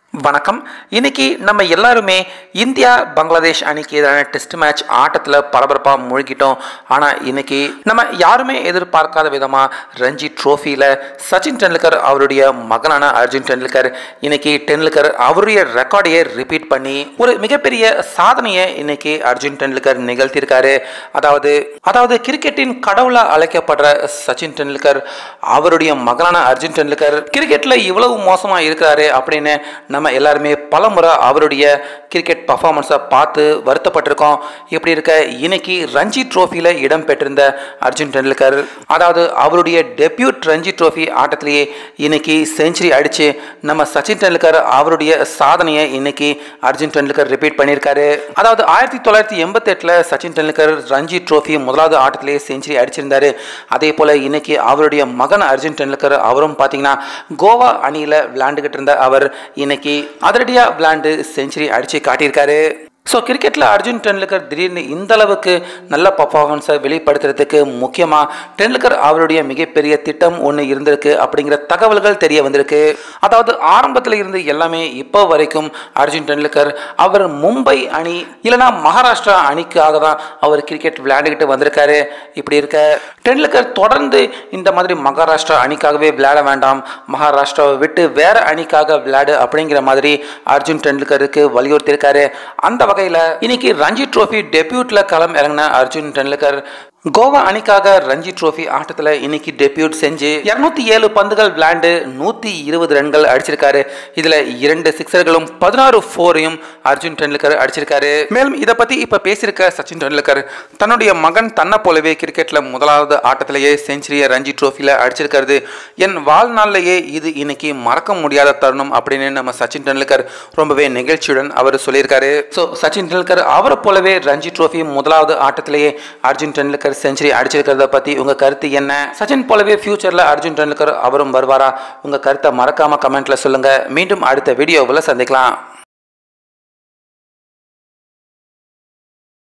வணக்கம் இன்னைக்கு நம்ம எல்லாருமே இந்தியா பங்களாதேஷ் அணிக்கு எதிரான டெஸ்ட் மேட்ச் ஆட்டத்தில் பரபரப்பாக முழுகிட்டோம் ஆனால் இன்னைக்கு நம்ம யாருமே எதிர்பார்க்காத விதமாக ரஞ்சி ட்ரோஃபியில் சச்சின் டெண்டுல்கர் அவருடைய மகனான அர்ஜுன் டெண்டுல்கர் இன்னைக்கு டெண்டுல்கர் அவருடைய ரெக்கார்டையே ரிப்பீட் பண்ணி ஒரு மிகப்பெரிய சாதனையை இன்னைக்கு அர்ஜுன் டெண்டுல்கர் நிகழ்த்தியிருக்காரு அதாவது அதாவது கிரிக்கெட்டின் கடவுளா அழைக்கப்படுற சச்சின் டெண்டுல்கர் அவருடைய மகனான அர்ஜுன் டெண்டுல்கர் கிரிக்கெட்டில் இவ்வளவு மோசமாக இருக்கிறாரு அப்படின்னு நம்ம எல்லாருமே பலமுறை அவருடைய கிரிக்கெட் பர்ஃபார்மன்ஸை பார்த்து வருத்தப்பட்டிருக்கோம் இப்படி இருக்க இன்னைக்கு ரஞ்சி ட்ரோஃபியில் இடம் பெற்றிருந்த அர்ஜுன் டெண்டுல்கர் அதாவது அவருடைய டெபியூட் ரஞ்சி ட்ரோஃபி ஆட்டத்திலேயே இன்னைக்கு செஞ்சுரி அடித்து நம்ம சச்சின் டெண்டுல்கர் அவருடைய சாதனையை இன்னைக்கு அர்ஜுன் டெண்டுல்கர் ரிப்பீட் பண்ணியிருக்காரு அதாவது ஆயிரத்தி தொள்ளாயிரத்தி எண்பத்தெட்டில் சச்சின் டெண்டுல்கர் ரஞ்சி ட்ரோஃபி முதலாவது ஆட்டத்திலேயே செஞ்சுரி அடிச்சிருந்தாரு அதே போல் இன்னைக்கு அவருடைய மகன் அர்ஜுன் டெண்டுல்கர் அவரும் பார்த்தீங்கன்னா கோவா அணியில் விளையாண்டுக்கிட்டு இருந்த அவர் இன்னைக்கு அதிரடியாக விளையாண்டு செஞ்சுரி அடித்து காட்டியிருக்காரு ஸோ கிரிக்கெட்டில் அர்ஜுன் டெண்டுல்கர் திடீர்னு இந்த அளவுக்கு நல்ல பர்ஃபார்மன்ஸை வெளிப்படுத்துறதுக்கு முக்கியமாக டெண்டுல்கர் அவருடைய மிகப்பெரிய திட்டம் ஒன்று இருந்திருக்கு அப்படிங்கிற தகவல்கள் தெரிய வந்திருக்கு அதாவது ஆரம்பத்தில் இருந்து எல்லாமே இப்போ வரைக்கும் அர்ஜுன் டெண்டுல்கர் அவர் மும்பை அணி இல்லைனா மகாராஷ்டிரா அணிக்காக தான் அவர் கிரிக்கெட் விளையாண்டுக்கிட்டு வந்திருக்காரு இப்படி இருக்க டெண்டுல்கர் தொடர்ந்து இந்த மாதிரி மகாராஷ்டிரா அணிக்காகவே விளையாட வேண்டாம் மகாராஷ்டிராவை விட்டு வேற அணிக்காக விளையாடு அப்படிங்கிற மாதிரி அர்ஜுன் டெண்டுல்கருக்கு வலியுறுத்தியிருக்காரு அந்த வகையில் இன்னைக்கு ரஞ்சி ட்ரோஃபி டெபியூட்ல களம் இறங்கின அர்ஜுன் டெண்டுல்கர் கோவா அணிக்காக ரஞ்சி ட்ரோஃபி ஆட்டத்தில் இன்னைக்கு டெபியூட் செஞ்சு இரநூத்தி ஏழு பந்துகள் விளையாண்டு நூற்றி இருபது ரன்கள் அடிச்சிருக்காரு இதில் இரண்டு சிக்ஸர்களும் பதினாறு ஃபோரையும் அர்ஜுன் டெண்டுல்கர் அடிச்சிருக்காரு மேலும் இதை பற்றி இப்போ பேசியிருக்க சச்சின் டெண்டுல்கர் தன்னுடைய மகன் தன்னை போலவே கிரிக்கெட்டில் முதலாவது ஆட்டத்திலேயே செஞ்சுரியை ரஞ்சி ட்ரோஃபியில் அடிச்சிருக்கிறது என் வாழ்நாளிலேயே இது இன்னைக்கு மறக்க முடியாத தருணம் அப்படின்னு நம்ம சச்சின் டெண்டுல்கர் ரொம்பவே நெகிழ்ச்சியுடன் அவர் சொல்லியிருக்காரு ஸோ சச்சின் டெண்டுல்கர் அவரை போலவே ரஞ்சி ட்ரோஃபி முதலாவது ஆட்டத்திலேயே அர்ஜுன் டெண்டுல்கர் செஞ்சுரி அடிச்சிருக்கிறத பற்றி உங்கள் கருத்து என்ன சச்சின் போலவே ஃபியூச்சரில் அர்ஜுன் டெண்டுல்கர் அவரும் வருவாரா உங்கள் கருத்தை மறக்காமல் கமெண்ட்டில் சொல்லுங்கள் மீண்டும் அடுத்த வீடியோவில் சந்திக்கலாம்